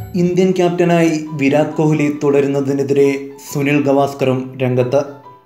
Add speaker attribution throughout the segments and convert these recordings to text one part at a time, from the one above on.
Speaker 1: Indian ക്യാപ്റ്റനായി വിരാട് കോഹ്ലി തുടരുന്നതിനെതിരെ സുനിൽ ഗവാസ്കറും രംഗത്ത്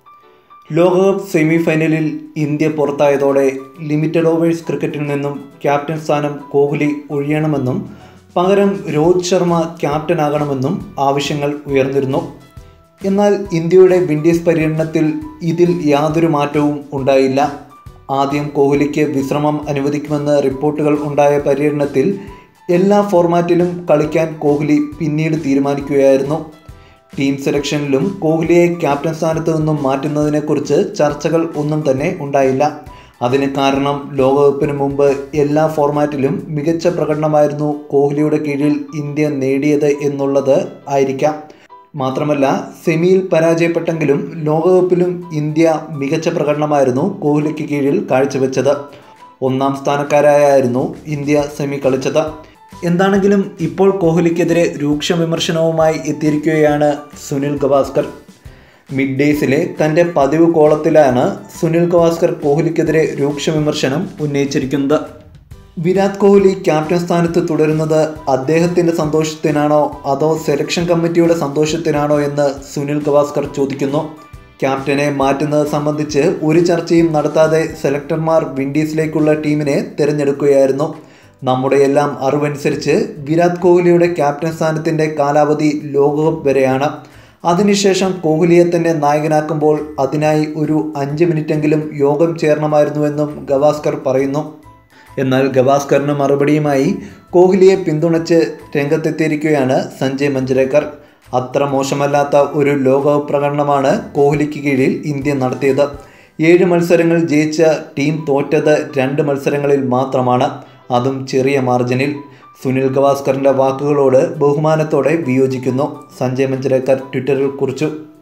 Speaker 1: ലോകകപ്പ് സെമി ഫൈനലിൽ ഇന്ത്യ പുറത്തായതോടെ ലിമിറ്റഡ് ഓവേഴ്സ് ക്രിക്കറ്റിൽ നിന്നും ക്യാപ്റ്റൻ സ്ഥാനം കോഹ്ലി ഒഴിയണമെന്നും പകരം രോഹിത് ശർമ്മ ക്യാപ്റ്റനാകണമെന്നും ആവശ്യങ്ങൾ ഉയർന്നിരുന്നു എന്നാൽ ഇന്ത്യയുടെ വിൻഡീസ് പര്യടനത്തിൽ ഇതിൽ യാതൊരു മാറ്റവും ഉണ്ടായില്ല ആദ്യം കോഹ്ലിക്ക് വിശ്രമം അനുവദിക്കുമെന്ന് റിപ്പോർട്ടുകൾ ഉണ്ടായ പര്യടനത്തിൽ എല്ലാ ഫോർമാറ്റിലും കളിക്കാൻ കോഹ്ലി പിന്നീട് തീരുമാനിക്കുകയായിരുന്നു ടീം സെലക്ഷനിലും കോഹ്ലിയെ ക്യാപ്റ്റൻ സ്ഥാനത്ത് നിന്നും മാറ്റുന്നതിനെക്കുറിച്ച് ചർച്ചകൾ ഒന്നും തന്നെ ഉണ്ടായില്ല അതിന് കാരണം ലോകകപ്പിന് മുമ്പ് എല്ലാ ഫോർമാറ്റിലും മികച്ച പ്രകടനമായിരുന്നു കോഹ്ലിയുടെ കീഴിൽ ഇന്ത്യ നേടിയത് എന്നുള്ളത് ആയിരിക്കാം മാത്രമല്ല സെമിയിൽ പരാജയപ്പെട്ടെങ്കിലും ലോകകപ്പിലും ഇന്ത്യ മികച്ച പ്രകടനമായിരുന്നു കോഹ്ലിക്ക് കീഴിൽ കാഴ്ചവെച്ചത് ഒന്നാം സ്ഥാനക്കാരായിരുന്നു ഇന്ത്യ സെമി കളിച്ചത് എന്താണെങ്കിലും ഇപ്പോൾ കോഹ്ലിക്കെതിരെ രൂക്ഷ വിമർശനവുമായി എത്തിയിരിക്കുകയാണ് സുനിൽ ഗവാസ്കർ മിഡ് ഡേയ്സിലെ തൻ്റെ പതിവ് കോളത്തിലാണ് സുനിൽ ഗവാസ്കർ കോഹ്ലിക്കെതിരെ രൂക്ഷ വിമർശനം ഉന്നയിച്ചിരിക്കുന്നത് വിരാട് കോഹ്ലി ക്യാപ്റ്റൻ സ്ഥാനത്ത് തുടരുന്നത് അദ്ദേഹത്തിൻ്റെ സന്തോഷത്തിനാണോ അതോ സെലക്ഷൻ കമ്മിറ്റിയുടെ സന്തോഷത്തിനാണോ എന്ന് സുനിൽ ഗവാസ്കർ ചോദിക്കുന്നു ക്യാപ്റ്റനെ മാറ്റുന്നത് സംബന്ധിച്ച് ഒരു ചർച്ചയും നടത്താതെ സെലക്ടർമാർ വിൻഡീസിലേക്കുള്ള ടീമിനെ തിരഞ്ഞെടുക്കുകയായിരുന്നു നമ്മുടെ എല്ലാം അറിവനുസരിച്ച് വിരാട് കോഹ്ലിയുടെ ക്യാപ്റ്റൻ സ്ഥാനത്തിൻ്റെ കാലാവധി ലോകകപ്പ് വരെയാണ് അതിനുശേഷം കോഹ്ലിയെ തന്നെ നായകനാക്കുമ്പോൾ അതിനായി ഒരു അഞ്ച് മിനിറ്റെങ്കിലും യോഗം ചേർണമായിരുന്നുവെന്നും ഗവാസ്കർ പറയുന്നു എന്നാൽ ഗവാസ്കറിന് മറുപടിയുമായി കോഹ്ലിയെ പിന്തുണച്ച് രംഗത്തെത്തിയിരിക്കുകയാണ് സഞ്ജയ് മഞ്ജരേക്കർ അത്ര മോശമല്ലാത്ത ഒരു ലോകകപ്പ് പ്രകടനമാണ് കോഹ്ലിക്ക് കീഴിൽ ഇന്ത്യ നടത്തിയത് ഏഴ് മത്സരങ്ങൾ ജയിച്ച ടീം തോറ്റത് രണ്ട് മത്സരങ്ങളിൽ മാത്രമാണ് അതും ചെറിയ മാർജിനിൽ സുനിൽ ഗവാസ്കറിൻ്റെ വാക്കുകളോട് ബഹുമാനത്തോടെ വിയോജിക്കുന്നു സഞ്ജയ് മഞ്ജരേക്കർ ട്വിറ്ററിൽ കുറിച്ചു